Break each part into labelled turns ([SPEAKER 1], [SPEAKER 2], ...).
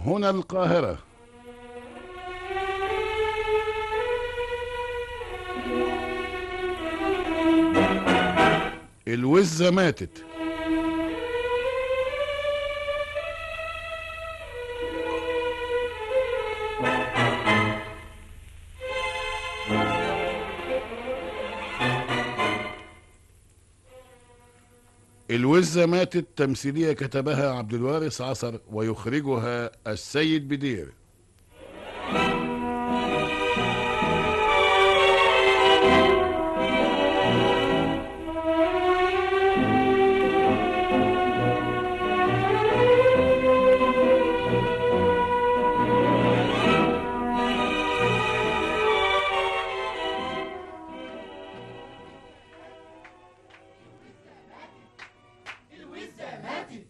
[SPEAKER 1] هنا القاهرة الوزة ماتت الوزة ماتت تمثيلية كتبها عبد الوارث عصر ويخرجها السيد بدير
[SPEAKER 2] الوزة ماتت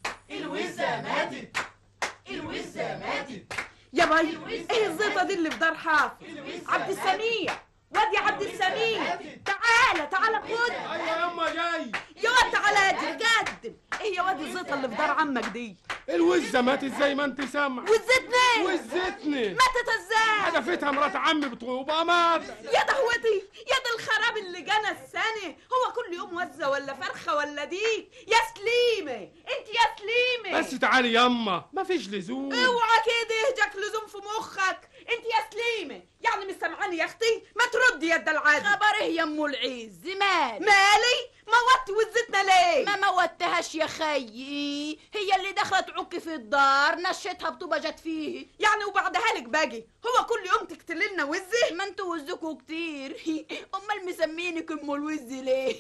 [SPEAKER 2] الوزة ماتت الوزة ماتت
[SPEAKER 3] يا باي ايه الزيطه دي اللي في دار حافظ عبد السميع واد يا عبد السميع تعالى تعالى خد
[SPEAKER 4] ايوه يما جاي
[SPEAKER 3] يا واد تعالى اجري قدم ايه يا واد الزيطه اللي في دار عمك دي
[SPEAKER 4] الوزه ماتت زي ما انت سامع
[SPEAKER 3] وزتني
[SPEAKER 4] وزتني
[SPEAKER 3] ماتت ازاي
[SPEAKER 4] حدفتها مرات عمي بطوبه مات
[SPEAKER 3] يا دهوتي يا ده الخراب اللي جانا السنه هو كل يوم وزه ولا فرخه ولا ديك يا سليمه انت يا سليمه
[SPEAKER 4] بس تعالي يما ما فيش لزوم
[SPEAKER 3] اوعى كده يهجك لزوم في مخك انت يا سليمه يعني مش سامعاني يا اختي ما تردي يا الدلعادي
[SPEAKER 5] خبر ايه يا ام العز مال
[SPEAKER 3] مالي موت وزتنا ليه
[SPEAKER 5] ما موتهاش يا خيي هي اللي دخلت عك في الدار نشتها بطوبه جت فيه
[SPEAKER 3] يعني وبعدها لك باجي هو كل يوم تقتلي لنا وزه
[SPEAKER 5] ما انتوا وزكوا كتير امال مسمينك ام الوز ليه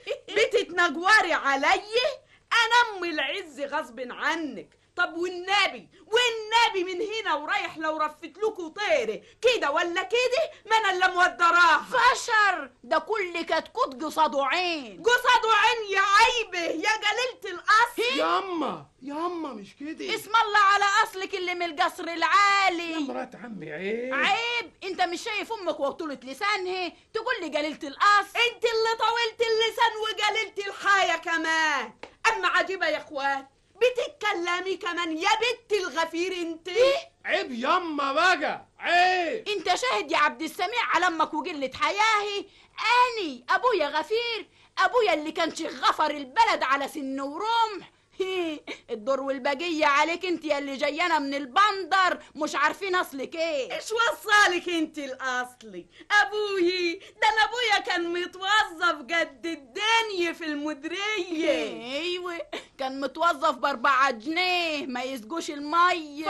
[SPEAKER 3] بتتنجوري علي انا ام العز غصب عنك طب والنبي والنبي من هنا ورايح لو رفت لكم طيره كده ولا كده ما انا اللي مودراها
[SPEAKER 5] فشر ده كل كتكوت قصاده عين
[SPEAKER 3] قصاده عين يا عيبه يا جليلة الاصل
[SPEAKER 4] يما يما مش كده
[SPEAKER 5] اسم الله على اصلك اللي من القصر العالي
[SPEAKER 4] يا مرات عمي عيب
[SPEAKER 5] عيب انت مش شايف امك وطولة لسانها تقول لي جليلة الاصل
[SPEAKER 3] انت اللي طولت اللسان وجللت الحياة كمان اما عجيبة يا اخوات بتتكلمي كمان يا بنت الغفير انت
[SPEAKER 4] عيب يما بقى عيب
[SPEAKER 5] انت شاهد يا عبد السميع على امك وقلة حياهي اني ابويا غفير ابويا اللي كان شيخ غفر البلد على سن ورمح هي، الدور والبقية عليك انت يا اللي جايانا من البندر مش عارفين اصلك ايه
[SPEAKER 3] ايش وصلك انت الاصلي ابوي ده انا ابويا كان متوظف قد الدنيا في المديريه
[SPEAKER 5] ايوه كان متوظف باربعة جنيه ما يسقوش المية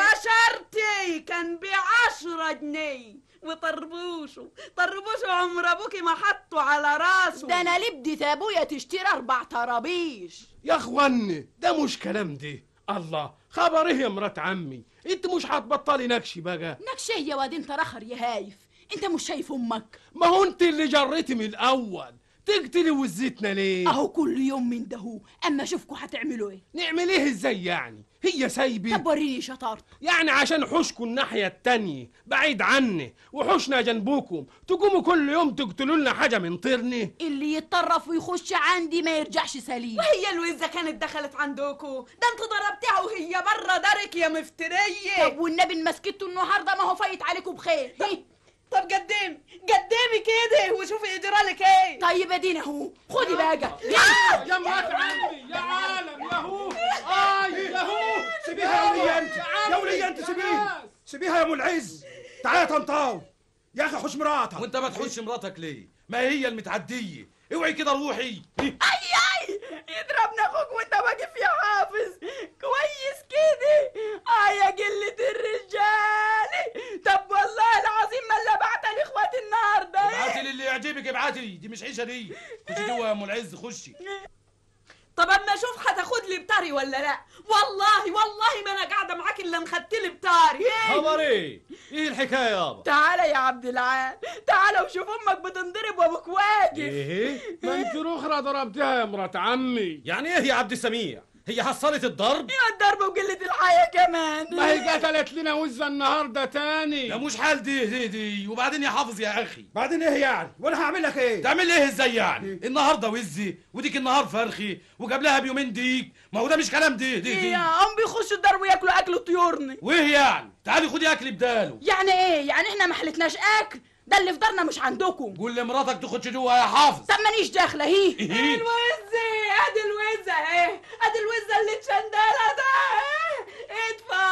[SPEAKER 3] فشرتي كان بعشرة جنيه وطربوشه طربوشه عمر ابوكي ما حطه على راسه
[SPEAKER 5] ده انا لبدت ابويا تشتري اربع طرابيش
[SPEAKER 4] يا اخواني ده مش كلام ده الله خبر ايه يا مرات عمي انت مش هتبطلي نكشي بقى
[SPEAKER 5] نكشة يا واد انت رخر يا هايف انت مش شايف امك
[SPEAKER 4] ما هو انت اللي جريتي من الاول تقتلي وزتنا ليه
[SPEAKER 5] اهو كل يوم من دهو اما اشوفكوا هتعملوا ايه
[SPEAKER 4] نعمل ايه ازاي يعني هي سايبه
[SPEAKER 5] طب وريني شطارتك
[SPEAKER 4] يعني عشان حوشكم الناحية التانية بعيد عني وحوشنا جنبكم تقوموا كل يوم تقتلوا لنا حاجة من طيرني
[SPEAKER 5] اللي يتطرف ويخش عندي ما يرجعش سليم
[SPEAKER 3] وهي الوزة كانت دخلت عندكم ده انتوا ضربتها وهي بره دارك يا مفترية
[SPEAKER 5] طب والنبي إن مسكته النهارده ما هو فايت عليكم بخير هي.
[SPEAKER 3] طب قدمي قدمي كده وشوفي اجرالك ايه
[SPEAKER 5] طيب ادينا اهو خدي بقى
[SPEAKER 4] يا مرات عمي يا عالم يا هو اي يا هو
[SPEAKER 6] سيبيها يا ولية انت يا ولية انت سيبيها سيبيها يا ام العز تعالى يا طنطاوي يا اخي حوش مراتها
[SPEAKER 7] وانت ما تحوش مراتك ليه ما هي المتعديه اوعي كده روحي
[SPEAKER 3] اي اي يضربنا اخوك وانت واقف يا حافظ كويس كده اه يا قلة الرجال طب والله العظيم ما اللي بعتها لاخواتي النهارده
[SPEAKER 7] ابعتي لي اللي يعجبك ابعتي لي دي مش عيشه دي خشي جوه يا ام العز خشي
[SPEAKER 3] طب اما اشوف هتاخد لي بتاري ولا لا والله والله ما انا قاعده معاك الا انخدت لي بتاري
[SPEAKER 7] خبر ايه ايه الحكايه يابا
[SPEAKER 3] تعالى يا عبد العال تعالى وشوف امك بتنضرب وابوك واقف
[SPEAKER 7] ايه
[SPEAKER 4] ما انت اخرى ضربتها يا مرات عمي
[SPEAKER 7] يعني ايه يا عبد السميع هي حصلت الضرب
[SPEAKER 3] يا الضرب وقلة الحياة كمان
[SPEAKER 4] ما هي قتلت لنا وزة النهارده تاني
[SPEAKER 7] ده مش حال دي دي دي وبعدين يا حافظ يا اخي
[SPEAKER 6] بعدين ايه يعني وانا هعمل لك ايه
[SPEAKER 7] تعمل ايه ازاي يعني النهارده وزي وديك النهار فرخي وقبلها بيومين ديك ما هو ده مش كلام دي دي, دي.
[SPEAKER 3] يا هم بيخشوا الدار وياكلوا اكل طيورني
[SPEAKER 7] وايه يعني تعالي خدي اكل بداله
[SPEAKER 5] يعني ايه يعني احنا ما حلتناش اكل ده اللي في دارنا مش عندكم
[SPEAKER 7] قول لمراتك تخش جوه يا حافظ
[SPEAKER 5] طب مانيش داخله هي
[SPEAKER 7] إيه؟
[SPEAKER 3] الوزة ادي الوزة اهي ادي الوزة اللي اتشندلها ده اهي.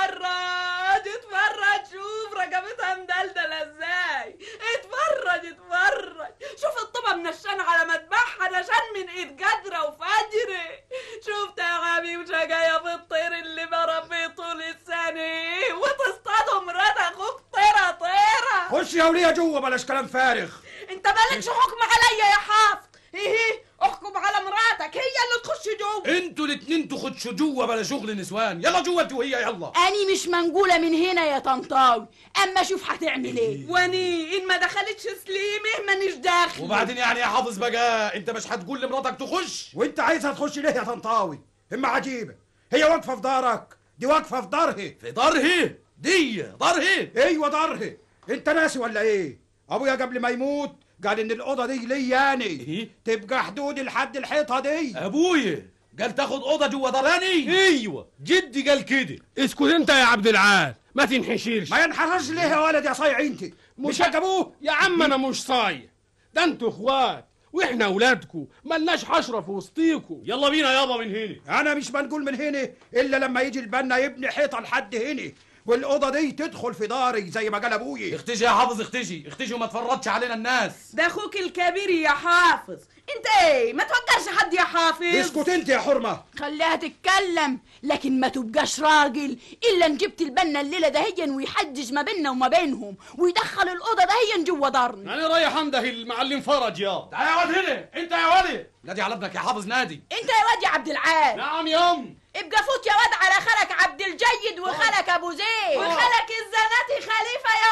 [SPEAKER 3] اتفرج اتفرج شوف رقبتها مدلدلة ازاي اتفرج اتفرج شوف الطبة منشان على مذبحها نشان من ايد قدرة وفجرة شفت يا غبي وشقايا في الطير اللي بربيه طول السنة وتصطادوا مرات اخوك طيرة طيرة
[SPEAKER 6] خش يا وليه جوه بلاش كلام فارغ
[SPEAKER 3] انت مالكش حكم عليا يا حافظ ايه احكم على مراتك هي اللي تخش جوه
[SPEAKER 7] انتوا الاتنين تخشوا جوه بلا شغل نسوان يلا جوه انت وهي يلا
[SPEAKER 5] اني مش منقوله من هنا يا طنطاوي اما شوف هتعمل ايه
[SPEAKER 3] واني ان ما دخلتش سليمه مانيش داخل
[SPEAKER 7] وبعدين يعني يا حافظ بقى انت مش هتقول لمراتك تخش
[SPEAKER 6] وانت عايزها تخش ليه يا طنطاوي اما عجيبه هي واقفه في دارك دي واقفه في دارها
[SPEAKER 7] في داره دي داره
[SPEAKER 6] ايوه دارها انت ناسي ولا ايه ابويا قبل ما يموت قال ان الاوضه دي لي يعني
[SPEAKER 7] إيه؟
[SPEAKER 6] تبقى حدودي لحد الحيطه دي
[SPEAKER 7] ابويا قال تاخد اوضه جوه داراني
[SPEAKER 4] ايوه جدي قال كده اسكت انت يا عبد العال ما تنحشرش
[SPEAKER 6] ما ينحرش ليه يا ولد يا صايع انت مش حق ابوه
[SPEAKER 4] يا عم انا مش صايع ده انتوا اخوات واحنا اولادكم ملناش حشره في وسطيكم
[SPEAKER 8] يلا بينا يابا من هنا
[SPEAKER 6] انا مش بنقول من هنا الا لما يجي البنا يبني حيطه لحد هنا والاوضه دي تدخل في داري زي ما قال ابويا
[SPEAKER 7] اختشي يا حافظ اختشي اختشي وما تفرطش علينا الناس
[SPEAKER 3] ده اخوك الكبير يا حافظ انت ايه ما توقعش حد يا حافظ
[SPEAKER 6] اسكت انت يا حرمه
[SPEAKER 5] خليها تتكلم لكن ما تبقاش راجل الا ان جبت البنا الليله دهيا ويحجج ما بيننا وما بينهم ويدخل الاوضه دهيا جوه دارنا
[SPEAKER 8] انا رايح انده المعلم فرج يا
[SPEAKER 7] تعال يا واد هنا انت يا ولد نادي على ابنك يا حافظ نادي
[SPEAKER 5] انت يا واد يا عبد العال
[SPEAKER 8] نعم يم
[SPEAKER 5] ابقى فوت يا واد على خالك عبد الجيد وخالك ابو زيد
[SPEAKER 3] وخلك الزناتي خليفه يا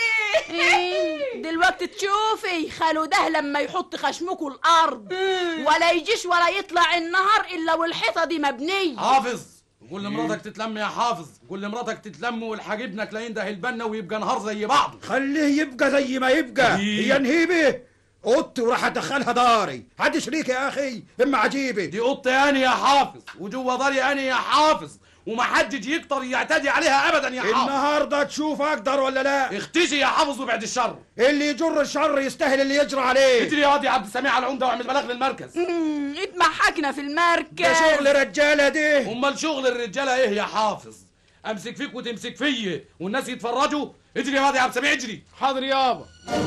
[SPEAKER 3] ولي
[SPEAKER 5] إيه، دلوقتي تشوفي خالو ده لما يحط خشمكوا الارض ولا يجيش ولا يطلع النهر الا والحيطه دي مبنيه
[SPEAKER 7] حافظ قول لمراتك تتلم يا حافظ قول لمراتك تتلم والحاج ابنك لا ينده البنا ويبقى نهار زي بعضه
[SPEAKER 6] خليه يبقى زي ما يبقى
[SPEAKER 7] إيه.
[SPEAKER 6] هي نهيبه اوضتي وراح ادخلها داري حد شريك يا اخي اما عجيبه
[SPEAKER 7] دي اوضتي اني يا حافظ وجوه داري اني يا حافظ ومحدش يقدر يعتدي عليها ابدا يا حافظ
[SPEAKER 6] النهارده تشوف اقدر ولا لا
[SPEAKER 7] اختشي يا حافظ وبعد الشر
[SPEAKER 6] اللي يجر الشر يستاهل اللي يجرى عليه
[SPEAKER 7] اجري يا واد يا عبد السميع على العمده واعمل بلاغ للمركز
[SPEAKER 5] مم، اتمحكنا في
[SPEAKER 6] ده
[SPEAKER 5] المركز
[SPEAKER 6] شغل رجاله دي
[SPEAKER 7] امال شغل الرجاله ايه يا حافظ امسك فيك وتمسك فيا والناس يتفرجوا اجري يا واد يا عبد السميع اجري
[SPEAKER 4] حاضر يابا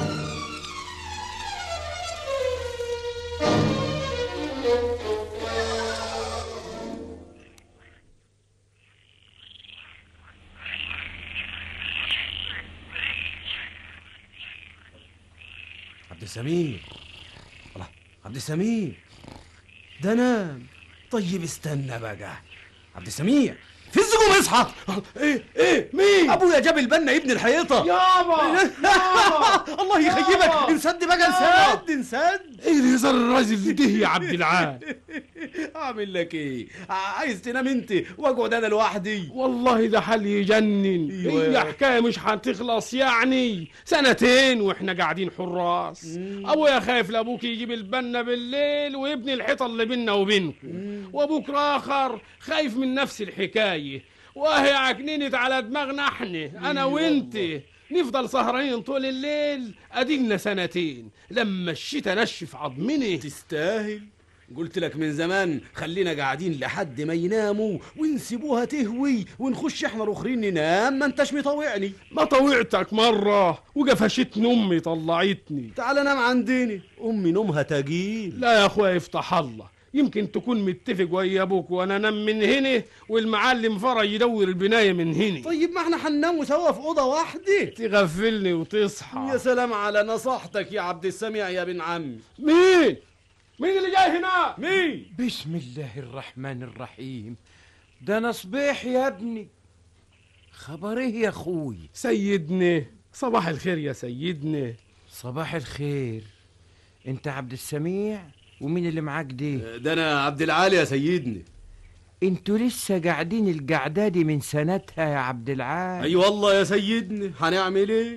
[SPEAKER 8] عبد السميع الله عبد السميع ده نام طيب استنى بقى عبد السميع في الزقوم اصحى
[SPEAKER 4] ايه ايه مين
[SPEAKER 8] ابويا جاب البنا ابن الحيطه
[SPEAKER 4] يابا يابا
[SPEAKER 8] الله يخيبك
[SPEAKER 4] يابا.
[SPEAKER 8] انسد بقى
[SPEAKER 4] يابا.
[SPEAKER 8] انسد انسد
[SPEAKER 4] ايه اللي يزر الراجل ده يا عبد العال
[SPEAKER 8] اعمل لك ايه عايز تنام انت واقعد انا لوحدي
[SPEAKER 4] والله ده حل يجنن
[SPEAKER 8] أيوة.
[SPEAKER 4] هي حكايه مش هتخلص يعني سنتين واحنا قاعدين حراس ابويا خايف لابوك يجيب البنا بالليل ويبني الحيطه اللي بيننا وبينكم وابوك اخر خايف من نفس الحكايه وهي عكنينت على دماغنا احنا انا وانت نفضل سهرانين طول الليل ادينا سنتين لما الشتا نشف عظمنا
[SPEAKER 8] تستاهل قلت لك من زمان خلينا قاعدين لحد ما يناموا ونسيبوها تهوي ونخش احنا الاخرين ننام ما انتش مطوعني
[SPEAKER 4] ما طوعتك مرة وقفشتني أمي طلعتني
[SPEAKER 8] تعال نام عندنا امي نومها تقيل
[SPEAKER 4] لا يا أخويا يفتح الله يمكن تكون متفق ويا أبوك وأنا أنام من هنا والمعلم فرج يدور البناية من هنا
[SPEAKER 8] طيب ما احنا هننام سوا في اوضه واحده
[SPEAKER 4] تغفلني وتصحى
[SPEAKER 8] يا سلام على نصيحتك يا عبد السميع يا بن عمي
[SPEAKER 4] مين؟ مين اللي جاي هنا؟
[SPEAKER 8] مين
[SPEAKER 9] بسم الله الرحمن الرحيم ده انا صبيح يا ابني خبر ايه يا اخوي
[SPEAKER 4] سيدنا صباح الخير يا سيدنا
[SPEAKER 9] صباح الخير انت عبد السميع ومين اللي معاك دي
[SPEAKER 8] ده انا عبد العالي يا سيدني
[SPEAKER 9] انتوا لسه قاعدين القعدة دي من سنتها يا عبد العال
[SPEAKER 8] اي والله يا سيدنا هنعمل ايه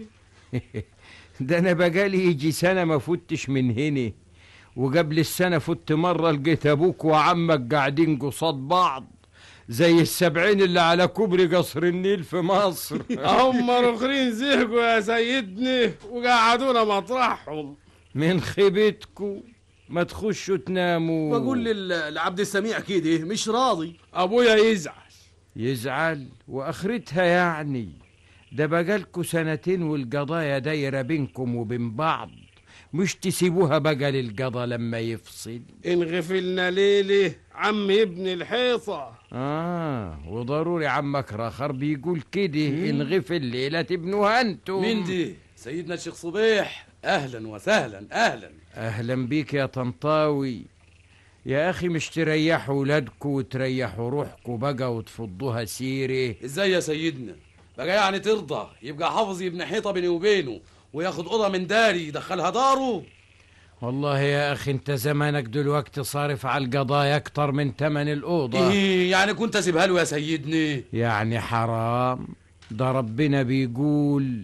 [SPEAKER 9] ده انا بقالي يجي سنة ما فتش من هنا وقبل السنة فت مرة لقيت ابوك وعمك قاعدين قصاد بعض زي السبعين اللي على كوبري قصر النيل في مصر
[SPEAKER 4] هم الاخرين زهقوا يا سيدني وقعدونا مطرحهم
[SPEAKER 9] من خيبتكم ما تخشوا تناموا
[SPEAKER 8] بقول لل- لعبد السميع كده مش راضي
[SPEAKER 4] ابويا يزعل
[SPEAKER 9] يزعل واخرتها يعني ده بقالكوا سنتين والقضايا دايرة بينكم وبين بعض مش تسيبوها بقى للقضا لما يفصل
[SPEAKER 4] ان غفلنا ليله عم ابن الحيطه
[SPEAKER 9] اه وضروري عمك راخر بيقول كده ان غفل ليلة تبنوها انتم
[SPEAKER 7] مين دي سيدنا الشيخ صبيح اهلا وسهلا اهلا
[SPEAKER 9] اهلا بيك يا طنطاوي يا اخي مش تريحوا ولادكوا وتريحوا روحكوا بقى وتفضوها سيره
[SPEAKER 7] ازاي يا سيدنا بقى يعني ترضى يبقى حافظ ابن حيطه بيني وبينه وياخد اوضه من داري يدخلها داره
[SPEAKER 9] والله يا اخي انت زمانك دلوقتي صارف على القضايا اكتر من تمن الاوضه
[SPEAKER 7] ايه يعني كنت اسيبها له يا سيدني
[SPEAKER 9] يعني حرام ده ربنا بيقول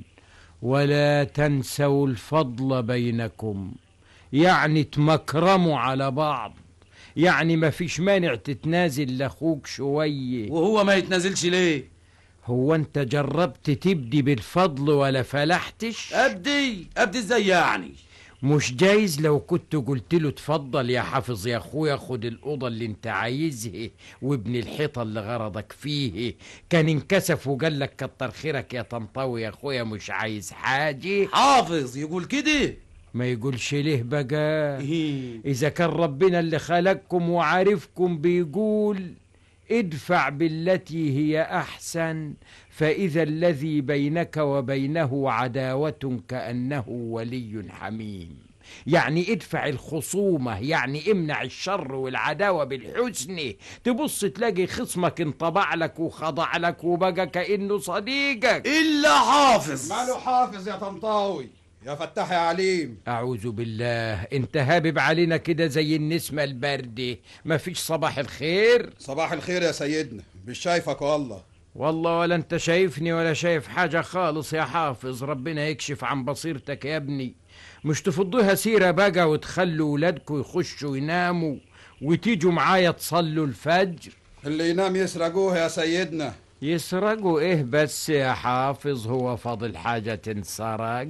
[SPEAKER 9] ولا تنسوا الفضل بينكم يعني تمكرموا على بعض يعني ما فيش مانع تتنازل لاخوك شويه
[SPEAKER 7] وهو ما يتنازلش ليه
[SPEAKER 9] هو انت جربت تبدي بالفضل ولا فلحتش
[SPEAKER 7] ابدي ابدي ازاي يعني
[SPEAKER 9] مش جايز لو كنت قلت له اتفضل يا حافظ يا اخويا خد الاوضه اللي انت عايزها وابن الحيطه اللي غرضك فيه كان انكسف وقال لك كتر خيرك يا طنطاوي يا اخويا مش عايز حاجه
[SPEAKER 7] حافظ يقول كده
[SPEAKER 9] ما يقولش ليه بقى
[SPEAKER 7] إيه.
[SPEAKER 9] اذا كان ربنا اللي خلقكم وعارفكم بيقول ادفع بالتي هي احسن فاذا الذي بينك وبينه عداوه كانه ولي حميم يعني ادفع الخصومة يعني امنع الشر والعداوة بالحسن تبص تلاقي خصمك انطبع لك وخضع لك وبقى كأنه صديقك
[SPEAKER 7] الا حافظ
[SPEAKER 6] ماله حافظ يا طنطاوي يا فتاح يا عليم
[SPEAKER 9] أعوذ بالله انت هابب علينا كده زي النسمة الباردة مفيش صباح الخير
[SPEAKER 6] صباح الخير يا سيدنا مش شايفك والله
[SPEAKER 9] والله ولا انت شايفني ولا شايف حاجة خالص يا حافظ ربنا يكشف عن بصيرتك يا ابني مش تفضوها سيرة بقى وتخلوا ولادكم يخشوا يناموا وتيجوا معايا تصلوا الفجر
[SPEAKER 6] اللي ينام يسرقوه يا سيدنا
[SPEAKER 9] يسرقوا ايه بس يا حافظ هو فاضل حاجة تنسرق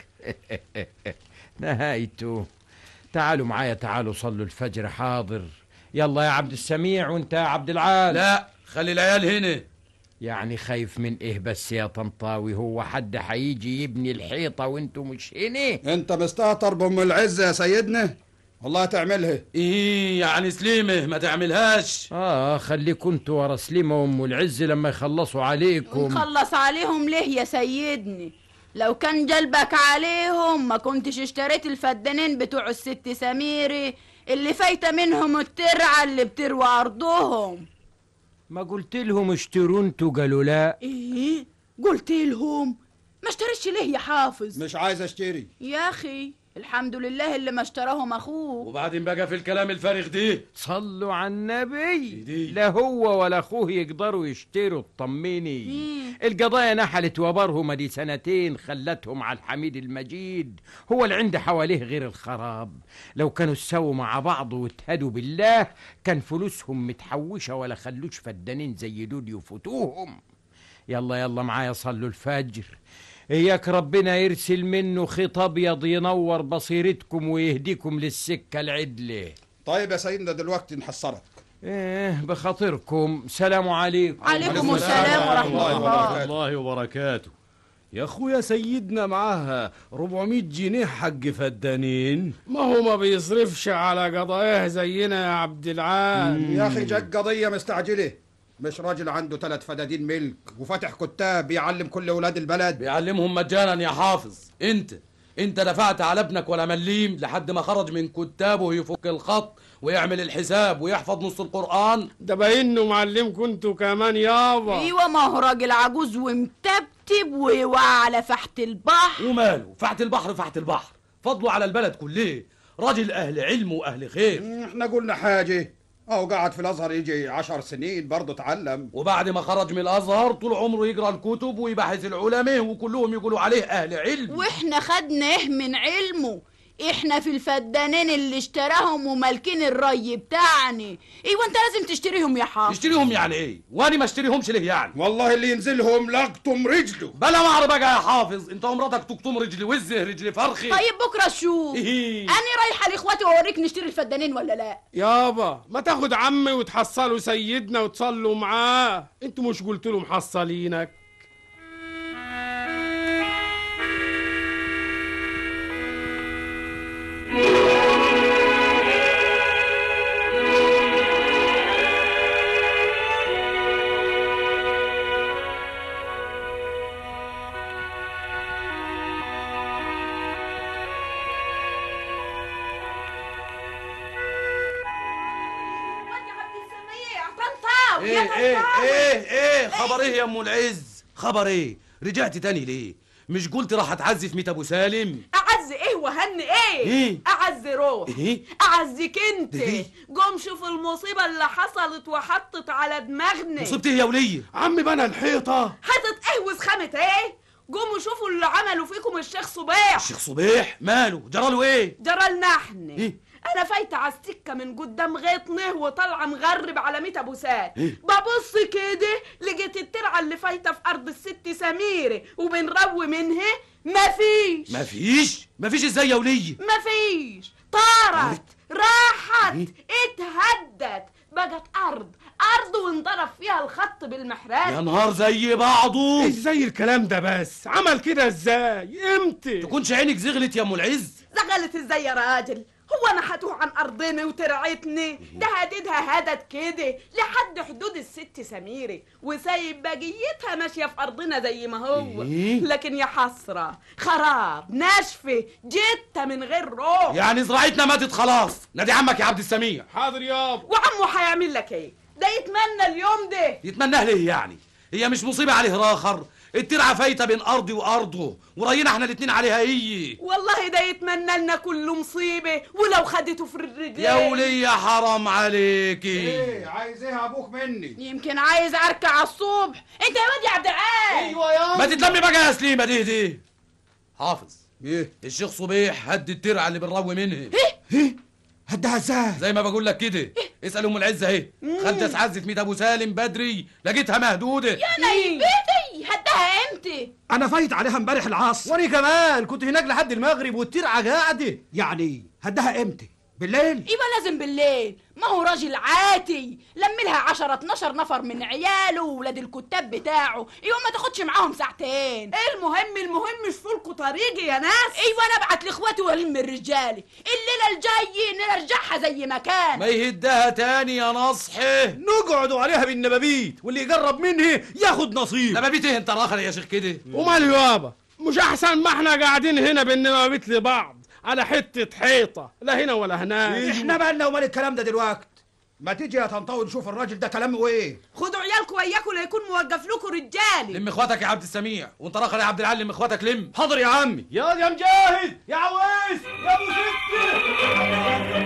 [SPEAKER 9] نهايته تعالوا معايا تعالوا صلوا الفجر حاضر يلا يا عبد السميع وانت يا عبد العال
[SPEAKER 7] لا خلي العيال هنا
[SPEAKER 9] يعني خايف من ايه بس يا طنطاوي هو حد حيجي يبني الحيطة وانتوا مش هنا
[SPEAKER 6] انت مستهتر بام العز يا سيدنا والله تعملها
[SPEAKER 7] ايه يعني سليمه ما تعملهاش
[SPEAKER 9] اه خليكم انتوا ورا سليمة وام العز لما يخلصوا عليكم
[SPEAKER 5] نخلص عليهم ليه يا سيدني لو كان جلبك عليهم ما كنتش اشتريت الفدانين بتوع الست سميري اللي فايتة منهم الترعة اللي بتروى أرضهم
[SPEAKER 9] ما قلت لهم اشتروا انتوا قالوا لا
[SPEAKER 5] ايه قلت لهم ما اشتريتش ليه يا حافظ
[SPEAKER 6] مش عايز اشتري
[SPEAKER 5] يا اخي الحمد لله اللي ما اشتراهم اخوه
[SPEAKER 7] وبعدين بقى في الكلام الفارغ ده
[SPEAKER 9] صلوا على النبي
[SPEAKER 7] دي.
[SPEAKER 9] لا هو ولا اخوه يقدروا يشتروا اطمني القضايا نحلت وبرهم دي سنتين خلتهم على الحميد المجيد هو اللي عنده حواليه غير الخراب لو كانوا سووا مع بعض واتهدوا بالله كان فلوسهم متحوشة ولا خلوش فدانين زي دول يفوتوهم يلا يلا معايا صلوا الفجر إياك ربنا يرسل منه خيط أبيض ينور بصيرتكم ويهديكم للسكة العدلة
[SPEAKER 6] طيب يا سيدنا دلوقتي نحصرك
[SPEAKER 9] إيه بخاطركم سلام عليكم
[SPEAKER 5] عليكم السلام ورحمة الله
[SPEAKER 8] الله وبركاته يا اخويا سيدنا معاها 400 جنيه حق فدانين
[SPEAKER 4] ما هو ما بيصرفش على قضاياه زينا يا عبد العال
[SPEAKER 6] يا اخي جت قضيه مستعجله مش راجل عنده ثلاث فدادين ملك وفاتح كتاب بيعلم كل اولاد البلد
[SPEAKER 7] بيعلمهم مجانا يا حافظ انت انت دفعت على ابنك ولا مليم لحد ما خرج من كتابه يفك الخط ويعمل الحساب ويحفظ نص القرآن
[SPEAKER 4] ده باينه معلمكم انتوا كمان يابا
[SPEAKER 5] ايوه ما هو راجل عجوز ومتبتب وواقع على فحت البحر
[SPEAKER 7] وماله فحت البحر فحت البحر فضله على البلد كله راجل اهل علم واهل خير
[SPEAKER 6] احنا قلنا حاجه اهو قعد في الازهر يجي عشر سنين برضه اتعلم
[SPEAKER 7] وبعد ما خرج من الازهر طول عمره يقرا الكتب ويبحث العلماء وكلهم يقولوا عليه اهل علم
[SPEAKER 5] واحنا خدنا ايه من علمه احنا في الفدانين اللي اشتراهم ومالكين الري بتاعنا ايوه انت لازم تشتريهم يا حافظ
[SPEAKER 7] يشتريهم يعني ايه وانا ما اشتريهمش ليه يعني
[SPEAKER 6] والله اللي ينزلهم لقطم رجله
[SPEAKER 7] بلا معر بقى يا حافظ انت ومراتك تقطم رجل وزه رجل فرخي
[SPEAKER 5] طيب بكره شوف
[SPEAKER 7] إيه.
[SPEAKER 5] انا رايحه لاخواتي واوريك نشتري الفدانين ولا لا
[SPEAKER 4] يابا ما تاخد عمي وتحصلوا سيدنا وتصلوا معاه انتوا مش قلت له محصلينك
[SPEAKER 3] يا عبد السميع طنطاو يا
[SPEAKER 7] ايه ايه
[SPEAKER 3] طنطاو
[SPEAKER 7] ايه ايه خبر ايه يا ام العز خبر ايه رجعت تاني ليه مش قلت راح اتعزف ميت ابو سالم
[SPEAKER 3] اعز ايه وهن ايه
[SPEAKER 7] إيه؟
[SPEAKER 3] اعز روح
[SPEAKER 7] ايه
[SPEAKER 3] اعزك انت
[SPEAKER 7] إيه؟
[SPEAKER 3] قوم شوف المصيبه اللي حصلت وحطت على دماغنا
[SPEAKER 7] مصيبتي إيه يا وليه
[SPEAKER 4] عمي بنى الحيطة
[SPEAKER 3] حطت ايه وسخمت ايه قوموا شوفوا اللي عملوا فيكم الشيخ صبيح
[SPEAKER 7] الشيخ صبيح ماله جراله ايه
[SPEAKER 3] جرالنا احنا
[SPEAKER 7] إيه؟
[SPEAKER 3] انا فايته على السكه من قدام غيطنه وطالعه مغرب على ميت ابو سال
[SPEAKER 7] إيه؟
[SPEAKER 3] ببص كده لقيت الترعه اللي فايته في ارض الست سميره وبنروي منها مفيش
[SPEAKER 7] مفيش مفيش ازاي يا وليه
[SPEAKER 3] مفيش طارت راحت اتهدت بقت ارض ارض وانضرب فيها الخط
[SPEAKER 7] يا
[SPEAKER 3] بالمحراب
[SPEAKER 7] نهار زي بعضه
[SPEAKER 4] ازاي الكلام ده بس عمل كده ازاي امتى
[SPEAKER 7] تكونش عينك زغلت يا ام العز
[SPEAKER 3] زغلت ازاي يا راجل هو انا هتوه عن ارضنا وترعتني ده هددها هدد كده لحد حدود الست سميره وسايب بقيتها ماشيه في ارضنا زي ما هو
[SPEAKER 7] إيه؟
[SPEAKER 3] لكن يا حسره خراب ناشفه جته من غير روح
[SPEAKER 7] يعني زراعتنا ماتت خلاص نادي عمك يا عبد السميع
[SPEAKER 4] حاضر يابا
[SPEAKER 3] وعمه هيعمل لك ايه ده يتمنى اليوم ده
[SPEAKER 7] يتمناه ليه يعني هي مش مصيبه عليه راخر الترعه فايته بين ارضي وارضه ورينا احنا الاتنين عليها ايه
[SPEAKER 3] والله ده يتمنى لنا كل مصيبه ولو خدته في الرجلين
[SPEAKER 7] يا ولية حرام عليكي
[SPEAKER 6] ايه عايز ايه ابوك مني
[SPEAKER 5] يمكن عايز اركع على الصبح انت يا واد يا عبد العال
[SPEAKER 4] ايوه يابا
[SPEAKER 7] ما تتلمي بقى يا سليمه دي دي حافظ
[SPEAKER 6] ايه
[SPEAKER 7] الشيخ صبيح هد الترعه اللي بنروي منها
[SPEAKER 6] هدها ازاي
[SPEAKER 7] زي ما بقول لك كده اسال ام العزه اهي خدت اسعزت ميت ابو سالم بدري لقيتها مهدوده
[SPEAKER 5] انا بيتي هدها امتى
[SPEAKER 6] انا فايت عليها امبارح العصر
[SPEAKER 8] وانا كمان كنت هناك لحد المغرب والترعه قاعده
[SPEAKER 6] يعني هدها امتى بالليل
[SPEAKER 5] ايوه لازم بالليل ما هو راجل عاتي لم لها 10 12 نفر من عياله وولاد الكتاب بتاعه ايوه ما تاخدش معاهم ساعتين
[SPEAKER 3] المهم المهم شوفوا طريقي يا ناس
[SPEAKER 5] ايوه انا ابعت لاخواتي والم الرجالي الليله الجايه نرجعها زي ما كان
[SPEAKER 7] ما يهدها تاني يا نصحي
[SPEAKER 8] نقعدوا عليها بالنبابيت واللي يقرب منه ياخد نصيب
[SPEAKER 7] لما بيت ايه انت راخر يا شيخ كده
[SPEAKER 4] وماله يابا مش احسن ما احنا قاعدين هنا بالنوابيت لبعض على حتة حيطة لا هنا ولا هناك
[SPEAKER 6] احنا مالنا ومال الكلام ده دلوقتي ما تيجي يا طنطاوي نشوف الراجل ده كلامه ايه
[SPEAKER 3] خدوا عيالكم وياكم لا يكون موقف لكم رجالي
[SPEAKER 7] لم اخواتك يا عبد السميع وانت راخر يا عبد العال لم اخواتك لم
[SPEAKER 8] حاضر يا عمي يا يا مجاهد يا عويس يا ابو ستة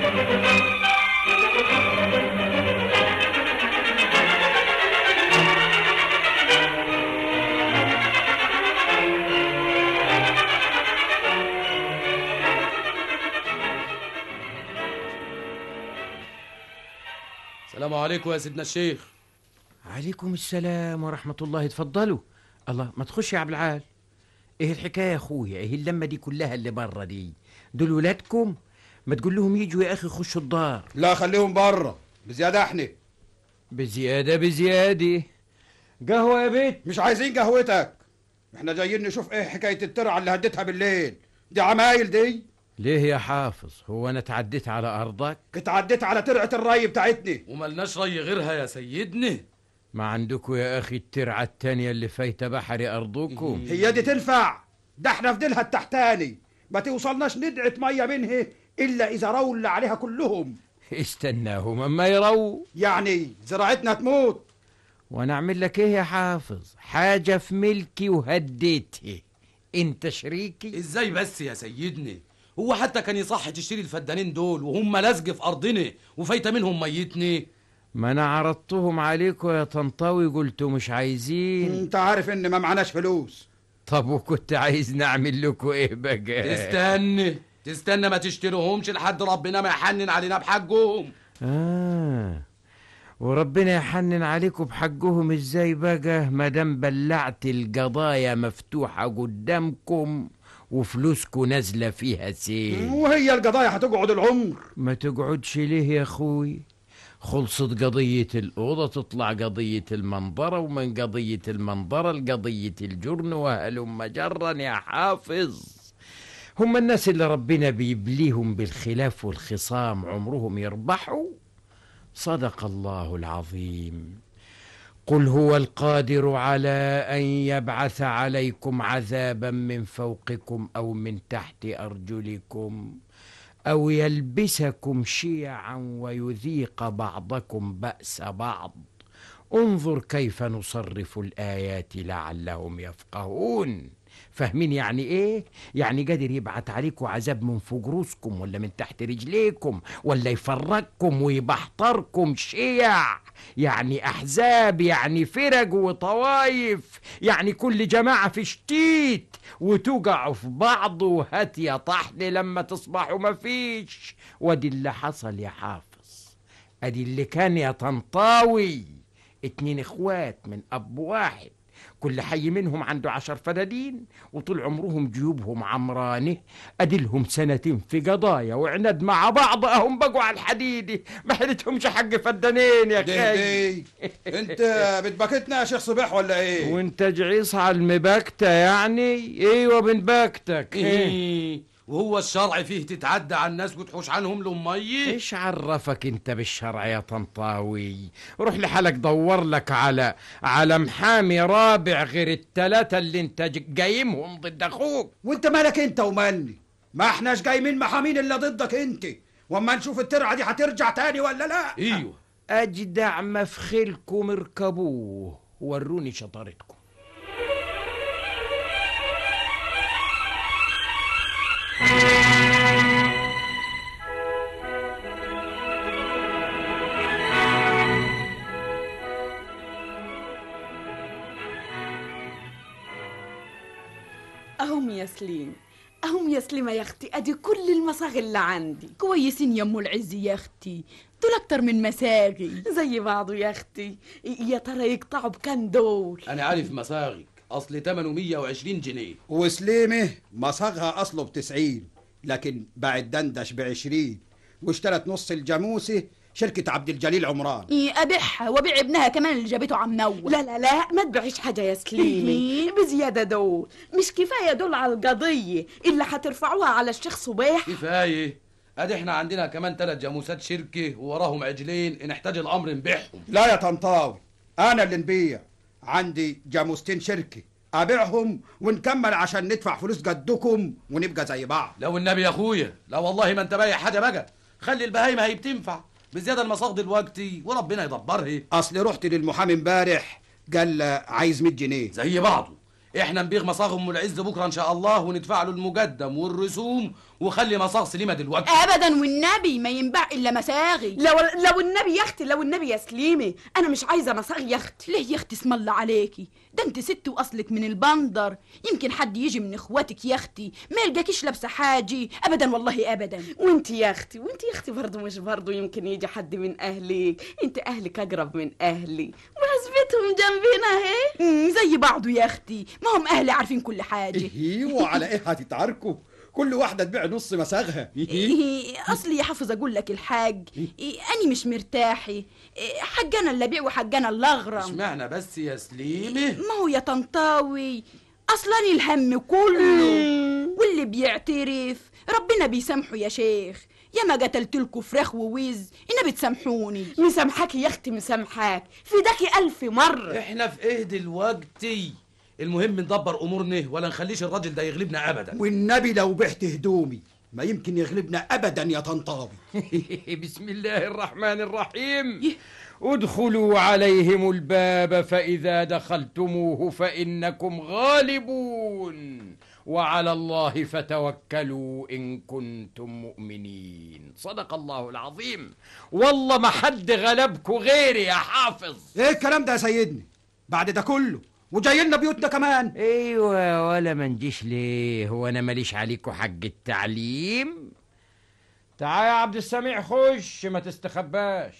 [SPEAKER 7] السلام عليكم يا سيدنا الشيخ
[SPEAKER 9] عليكم السلام ورحمة الله اتفضلوا الله ما تخش يا عبد العال ايه الحكاية يا اخويا ايه اللمة دي كلها اللي برا دي دول ولادكم ما تقول لهم يجوا يا اخي خشوا الدار
[SPEAKER 6] لا خليهم بره بزياده احنا
[SPEAKER 9] بزيادة بزيادة
[SPEAKER 8] قهوه يا بيت
[SPEAKER 6] مش عايزين قهوتك احنا جايين نشوف ايه حكايه الترعه اللي هديتها بالليل دي عمايل دي
[SPEAKER 9] ليه يا حافظ هو انا تعديت على ارضك
[SPEAKER 6] اتعديت على ترعه الري بتاعتني
[SPEAKER 7] وملناش ري غيرها يا سيدنا
[SPEAKER 9] ما عندكم يا اخي الترعة التانية اللي فايتة بحري ارضكم
[SPEAKER 6] هي دي تنفع ده احنا في ديلها التحتاني ما توصلناش ندعة ميه منها الا اذا رول عليها كلهم
[SPEAKER 9] استناهم اما يروا
[SPEAKER 6] يعني زراعتنا تموت
[SPEAKER 9] وانا اعمل لك ايه يا حافظ حاجة في ملكي وهديتها انت شريكي
[SPEAKER 7] ازاي بس يا سيدنا هو حتى كان يصح تشتري الفدانين دول وهم لزق في ارضنا وفايته منهم ميتني
[SPEAKER 9] ما انا عرضتهم عليكم يا طنطاوي قلتوا مش عايزين
[SPEAKER 6] انت عارف ان ما معناش فلوس
[SPEAKER 9] طب وكنت عايز نعمل لكم ايه بقى
[SPEAKER 7] تستنى تستنى ما تشتريهمش لحد ربنا ما يحنن علينا بحقهم
[SPEAKER 9] آه وربنا يحنن عليكم بحقهم ازاي بقى مادام بلعت القضايا مفتوحة قدامكم وفلوسكم نازلة فيها سيل
[SPEAKER 6] وهي القضايا هتقعد العمر
[SPEAKER 9] ما تقعدش ليه يا اخوي خلصت قضية الأوضة تطلع قضية المنظرة ومن قضية المنظرة لقضية الجرن وهلم جرا يا حافظ هم الناس اللي ربنا بيبليهم بالخلاف والخصام عمرهم يربحوا صدق الله العظيم قل هو القادر على ان يبعث عليكم عذابا من فوقكم او من تحت ارجلكم او يلبسكم شيعا ويذيق بعضكم باس بعض انظر كيف نصرف الايات لعلهم يفقهون فاهمين يعني ايه يعني قادر يبعت عليكم عذاب من فوق روسكم ولا من تحت رجليكم ولا يفرقكم ويبحتركم شيع يعني احزاب يعني فرق وطوايف يعني كل جماعه في شتيت وتوقعوا في بعض وهات يا طحن لما تصبحوا مفيش وادي اللي حصل يا حافظ ادي اللي كان يا طنطاوي اتنين اخوات من اب واحد كل حي منهم عنده عشر فدادين وطول عمرهم جيوبهم عمرانه اديلهم سنتين في قضايا وعناد مع بعض اهم بقوا على الحديدة ما حلتهمش حق فدانين يا
[SPEAKER 6] دي
[SPEAKER 9] خي
[SPEAKER 6] دي انت بتبكتنا يا شيخ صبيح ولا ايه
[SPEAKER 9] وانت جعيص على المبكتة يعني ايوه بنبكتك
[SPEAKER 7] إيه. وهو الشرع فيه تتعدى على الناس وتحوش عنهم لأمي
[SPEAKER 9] ايش عرفك انت بالشرع يا طنطاوي روح لحالك دور لك على على محامي رابع غير التلاتة اللي انت ج- جايمهم ضد اخوك
[SPEAKER 6] وانت مالك انت ومالني ما احناش جايين محامين الا ضدك انت واما نشوف الترعه دي هترجع تاني ولا لا
[SPEAKER 7] ايوه
[SPEAKER 9] اجدع ما في خيلكم اركبوه وروني شطارتكم
[SPEAKER 3] اهم يا سليم اهم يا سليمة يا اختي ادي كل المصاغ اللي عندي
[SPEAKER 5] كويسين يا ام العز يا اختي دول اكتر من مساغي
[SPEAKER 3] زي بعضه يا اختي يا ترى يقطعوا بكام دول
[SPEAKER 7] أنا عارف مساغك أصل تمنه 120 جنيه
[SPEAKER 6] وسليمه مصاغها اصله بتسعين لكن باعت دندش بعشرين واشترت نص الجاموسه شركه عبد الجليل عمران
[SPEAKER 5] إيه ابيعها وابيع ابنها كمان اللي جابته عم نور
[SPEAKER 3] لا لا لا ما تبيعيش حاجة يا سليمة بزيادة دول مش كفاية دول على القضية اللي هترفعوها على الشيخ صبيح
[SPEAKER 7] كفاية ادي احنا عندنا كمان ثلاث جاموسات شركة ووراهم عجلين ان احتاج الامر نبيعهم
[SPEAKER 6] لا يا طنطاوي انا اللي نبيع عندي جاموستين شركه ابيعهم ونكمل عشان ندفع فلوس جدكم ونبقى زي بعض
[SPEAKER 7] لو النبي يا اخويا لا والله ما انت بايع حاجة بقى خلي البهايم هي بتنفع بزيادة المصاغ دلوقتي وربنا يدبرها
[SPEAKER 6] اصل رحت للمحامي امبارح قال عايز 100 جنيه
[SPEAKER 7] زي بعضه احنا نبيغ مصاغ ام العز بكره ان شاء الله وندفع له المقدم والرسوم وخلي مصاغ سليمه دلوقتي
[SPEAKER 5] ابدا والنبي ما ينباع الا مساغي
[SPEAKER 3] لو لو النبي يا اختي لو النبي يا سليمة انا مش عايزة مصاغ يا اختي
[SPEAKER 5] ليه يا اختي اسم الله عليكي ده انت ست واصلك من البندر يمكن حد يجي من اخواتك يا اختي ما يلقاكيش لابسه حاجي ابدا والله ابدا
[SPEAKER 3] وانت يا اختي وانت يا اختي برضه مش برضه يمكن يجي حد من اهلك انت اهلك اقرب من اهلي وحسبتهم جنبنا اهي
[SPEAKER 5] مم، زي بعضه يا اختي ما هم اهلي عارفين كل حاجه
[SPEAKER 6] ايوه على ايه هتتعاركوا كل واحده تبيع نص مساغها
[SPEAKER 5] إيه، اصلي يا حافظ اقول لك الحاج إيه، اني مش مرتاحي إيه، حق انا اللي ابيع وحق انا اللي اغرم
[SPEAKER 7] اشمعنى بس يا سليمه
[SPEAKER 5] ما هو يا طنطاوي اصلا الهم كله واللي بيعترف ربنا بيسامحه يا شيخ يا ما قتلت لكم فراخ وويز انا بتسامحوني
[SPEAKER 3] مسامحاكي يا اختي مسامحاك فداكي الف مرة
[SPEAKER 7] احنا في ايه دلوقتي المهم ندبر امورنا ولا نخليش الراجل ده يغلبنا ابدا
[SPEAKER 6] والنبي لو بعت هدومي ما يمكن يغلبنا ابدا يا طنطاوي
[SPEAKER 9] بسم الله الرحمن الرحيم ادخلوا عليهم الباب فإذا دخلتموه فإنكم غالبون وعلى الله فتوكلوا إن كنتم مؤمنين صدق الله العظيم والله ما حد غلبكوا غيري يا حافظ
[SPEAKER 6] ايه الكلام ده يا سيدني بعد ده كله وجاي لنا بيوتنا كمان
[SPEAKER 9] ايوه ولا ما نجيش ليه هو انا ماليش عليكوا حق التعليم تعال يا عبد السميع خش ما تستخباش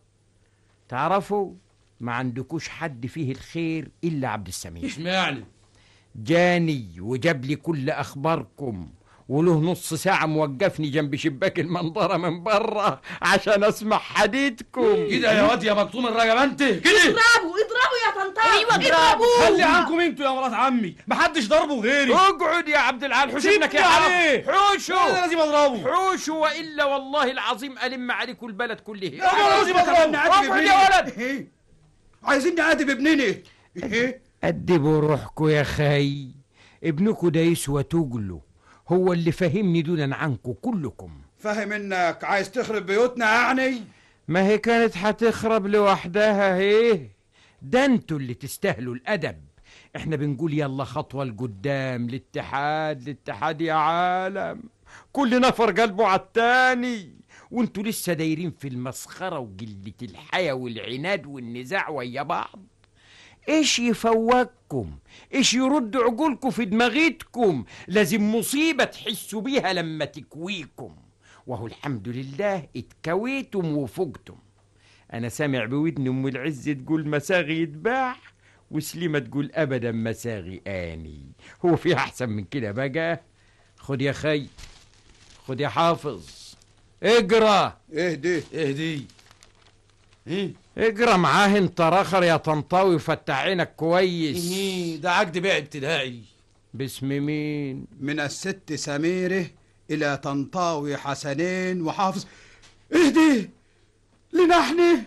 [SPEAKER 9] تعرفوا ما عندكوش حد فيه الخير الا عبد السميع
[SPEAKER 7] اشمعنى
[SPEAKER 9] جاني وجاب لي كل اخباركم وله نص ساعة موقفني جنب شباك المنظرة من برا عشان اسمع حديثكم
[SPEAKER 7] كده يا واد يا مكتوم الرجب انت كده
[SPEAKER 3] اضربوا اضربوا يا طنطاوي
[SPEAKER 5] ايوه
[SPEAKER 8] خلي
[SPEAKER 5] اضربوه
[SPEAKER 8] عنكم انتوا يا مرات عمي محدش ضربه غيري
[SPEAKER 9] اقعد يا عبد العال حوش
[SPEAKER 8] سيبني
[SPEAKER 9] ابنك يا
[SPEAKER 8] عليه.
[SPEAKER 9] حرام حوشوا
[SPEAKER 8] انا لازم اضربه
[SPEAKER 9] حوشوا والا والله العظيم الم عليكم البلد كله
[SPEAKER 8] انا لازم اضربه
[SPEAKER 9] اقعد يا ولد
[SPEAKER 6] إيه؟ عايزين نعاتب ابننا ايه
[SPEAKER 9] أدبوا روحكوا يا خي ابنكوا ده يسوى تجله هو اللي فهمني دونا عنكم كلكم
[SPEAKER 6] فاهم انك عايز تخرب بيوتنا يعني
[SPEAKER 9] ما هي كانت هتخرب لوحدها هي ده انتوا اللي تستاهلوا الأدب احنا بنقول يلا خطوة لقدام الاتحاد الاتحاد يا عالم كل نفر قلبه على التاني وانتوا لسه دايرين في المسخرة وقلة الحياة والعناد والنزاع ويا بعض ايش يفوقكم ايش يرد عقولكم في دماغتكم لازم مصيبة تحسوا بيها لما تكويكم وهو الحمد لله اتكويتم وفقتم انا سامع بودن ام العز تقول مساغي يتباع وسليمة تقول ابدا مساغي اني هو في احسن من كده بقى خد يا خي خد يا حافظ اقرا
[SPEAKER 6] ايه دي
[SPEAKER 7] ايه دي ايه
[SPEAKER 9] اقرا معاه انت رخر يا طنطاوي وفتح عينك كويس
[SPEAKER 7] ايه ده عقد بيع ابتدائي
[SPEAKER 9] باسم مين
[SPEAKER 6] من الست سميره الى طنطاوي حسنين وحافظ ايه دي لنحن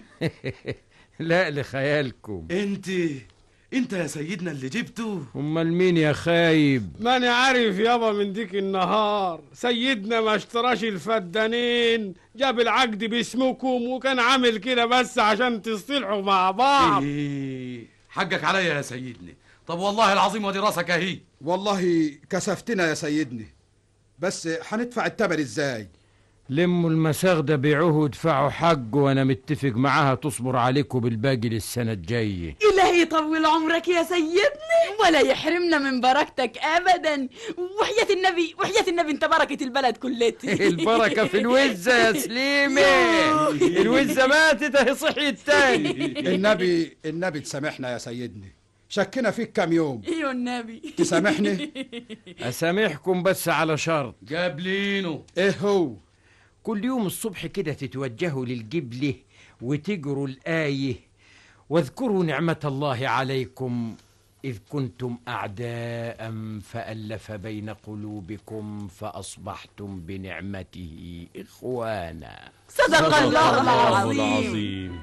[SPEAKER 9] لا لخيالكم
[SPEAKER 7] انت انت يا سيدنا اللي جبته
[SPEAKER 9] امال مين يا خايب
[SPEAKER 4] ماني عارف يابا من ديك النهار سيدنا ما اشتراش الفدانين جاب العقد باسمكم وكان عامل كده بس عشان تصطلحوا مع بعض
[SPEAKER 7] ايه حقك عليا يا سيدنا طب والله العظيم ودي راسك اهي
[SPEAKER 6] والله كسفتنا يا سيدني بس هندفع التمن ازاي
[SPEAKER 9] لموا المساغ ده بيعوه وادفعوا حق وانا متفق معاها تصبر عليكم بالباقي للسنة الجاية
[SPEAKER 3] إلهي يطول عمرك يا سيدنا
[SPEAKER 5] ولا يحرمنا من بركتك ابدا وحياة النبي وحياة النبي انت بركة البلد كلتي
[SPEAKER 9] البركة في الوزة يا سليمة الوزة ماتت اهي صحيت تاني
[SPEAKER 6] النبي النبي تسامحنا يا سيدني شكنا فيك كام يوم
[SPEAKER 5] ايوه النبي
[SPEAKER 6] تسامحني
[SPEAKER 9] اسامحكم بس على شرط
[SPEAKER 7] جابلينه
[SPEAKER 6] ايه هو
[SPEAKER 9] كل يوم الصبح كده تتوجهوا للجبلة وتجروا الآية واذكروا نعمة الله عليكم إذ كنتم أعداء فألف بين قلوبكم فأصبحتم بنعمته إخوانا
[SPEAKER 5] صدق الله العظيم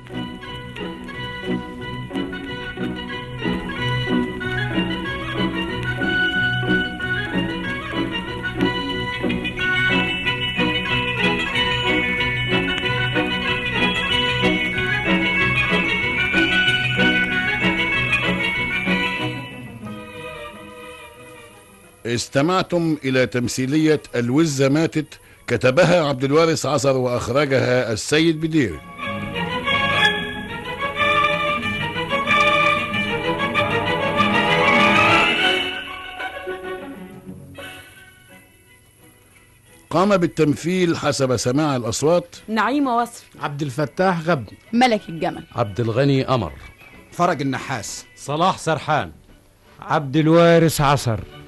[SPEAKER 1] استمعتم إلى تمثيلية الوزة ماتت كتبها عبد الوارث عصر وأخرجها السيد بدير قام بالتمثيل حسب سماع الأصوات
[SPEAKER 3] نعيمة وصفي
[SPEAKER 4] عبد الفتاح غبن
[SPEAKER 5] ملك الجمل
[SPEAKER 7] عبد الغني قمر
[SPEAKER 6] فرج النحاس
[SPEAKER 8] صلاح سرحان
[SPEAKER 9] عبد الوارث عصر